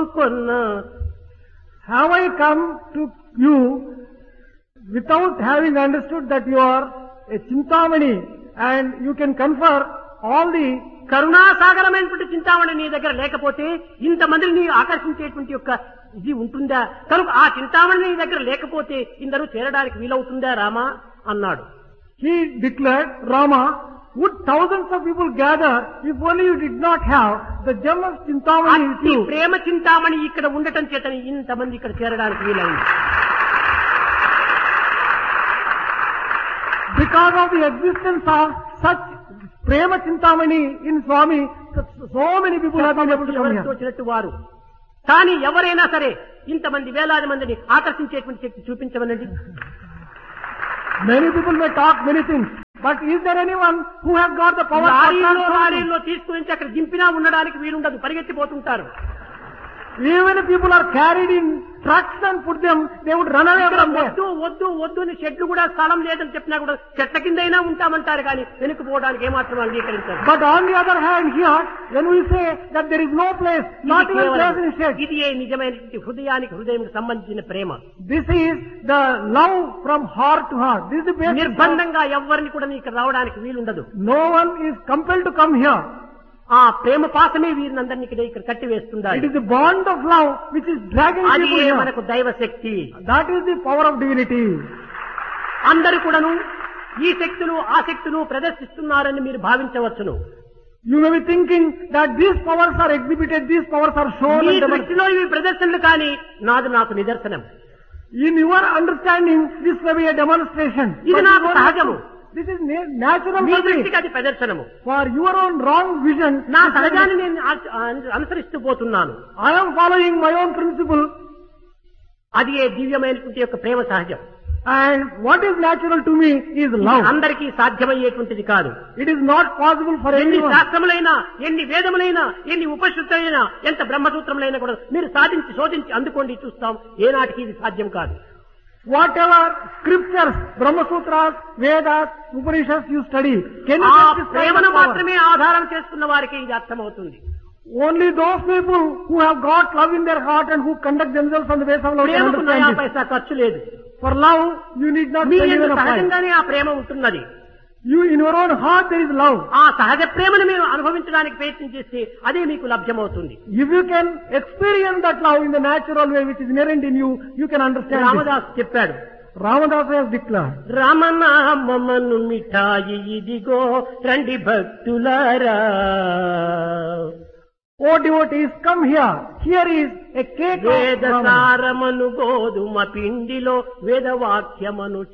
కొన్న Have I come to you without having understood that you are a Chintamani and you can confer all the కరుణాసాగరమైనటువంటి Chintamani నీ దగ్గర లేకపోతే ఇంతమందిని నీ ఆకర్షించేటువంటి యొక్క ఇది ఉంటుందా కనుక ఆ చింతామణి నీ దగ్గర లేకపోతే ఇందరూ చేరడానికి వీలవుతుందా రామా అన్నాడు He declared, Rama, would thousands of people gather if only you did not have the gem of Chintamani with అట్టి you? ప్రేమ చింతామణి ఇక్కడ ఉండటం చేతని ఇంతమంది ఇక్కడ చేరడానికి వీలైంది Because of the existence of such Prema Chintamani in Swami, so many people have been able to come ఎవరికి here. తోచినట్టు వారు కానీ ఎవరైనా సరే ఇంతమంది వేలాది మందిని ఆకర్షించేటువంటి శక్తి చూపించమనండి Many people may talk many things, but is there anyone who has got the power of లారీలో transforming? లారీలో తీసుకుని అక్కడ దింపినా ఉండడానికి వీలుండదు పరిగెత్తిపోతుంటారు Even if people are carried in trucks and put them, they would run away ఇక్కడ from there. వద్దు వద్దు వద్దు అని చెట్లు కూడా స్థలం లేదని చెప్పినా కూడా చెట్ల కిందైనా ఉంటామంటారు కానీ వెనుక పోవడానికి ఏమాత్రం అంగీకరించారు But on the other hand here, when we say that there is no place, not even place in shade, ఇది ఏ నిజమైనటువంటి హృదయానికి హృదయం సంబంధించిన ప్రేమ this is the love from heart to heart. This is the basis. of- నిర్బంధంగా ఎవరిని కూడా ఇక్కడ రావడానికి వీలుండదు No one is compelled to come here. ఆ ప్రేమ పాసమే వీరినందరినీ ఇక్కడ ఇక్కడ కట్టివేస్తుందా It is the bond of love which is dragging అది people ఏ here. మనకు దైవ శక్తి That is the power of divinity. అందరు కూడాను ఈ శక్తులు ఆ శక్తులు ప్రదర్శిస్తున్నారని మీరు భావించవచ్చును You may be thinking that these powers are exhibited, these powers are shown me and demonstrated. దృష్టిలో ఇవి ప్రదర్శనలు కానీ నాది నాకు నిదర్శనం In your understanding, this may be a demonstration. ఇది But నాకు you don't have సహజము. to. This is na- natural me for me. దృష్టికి అది ప్రదర్శనము For your own wrong vision, నా this సహజాన్ని is- నేను ఆ- ఆ- అనుసరిస్తూ పోతున్నాను I am following my own principle అది ఏ దివ్యమైనటువంటి యొక్క ప్రేమ సహజం and what is natural to me is ఇది love. అందరికీ సాధ్యమయ్యేటువంటిది కాదు It is not possible for ఎన్ని anyone. శాస్త్రములైనా ఎన్ని వేదములైనా ఎన్ని ఉపశుద్ధులైనా ఎంత బ్రహ్మసూత్రములైనా కూడా మీరు సాధించి శోధించి అందుకోండి చూస్తాం ఏనాటికి ఇది సాధ్యం కాదు Whatever scriptures, Brahma Sutras, Vedas, Upanishads you study, can you ఆ get this kind ప్రేమను of power? మాత్రమే ఆధారం చేసుకున్న వారికి ఇది అర్థమవుతుంది Only those people who have got love in their heart and who conduct themselves on the basis of love can ప్రేమకు నయా understand this. పైసా ఖర్చు లేదు For love, you need not me spend యందు even a price. సహజంగానే ఆ ప్రేమ ఉంటున్నది You, in your own heart, there is love. ఆ సహజ ప్రేమను మీరు అనుభవించడానికి ప్రయత్నం చేస్తే అదే మీకు లభ్యమవుతుంది If you can experience that love in the natural way which is inherent in you, you can understand this. Ramdas చెప్పాడు Ramadasa has declared, రమణామను మిఠాయి ఇదిగో రండి భక్తులారా O devotees, come here. Here is a cake of వేద Brahman. సారమను గోధుమ పిండిలో వేదవాక్యమను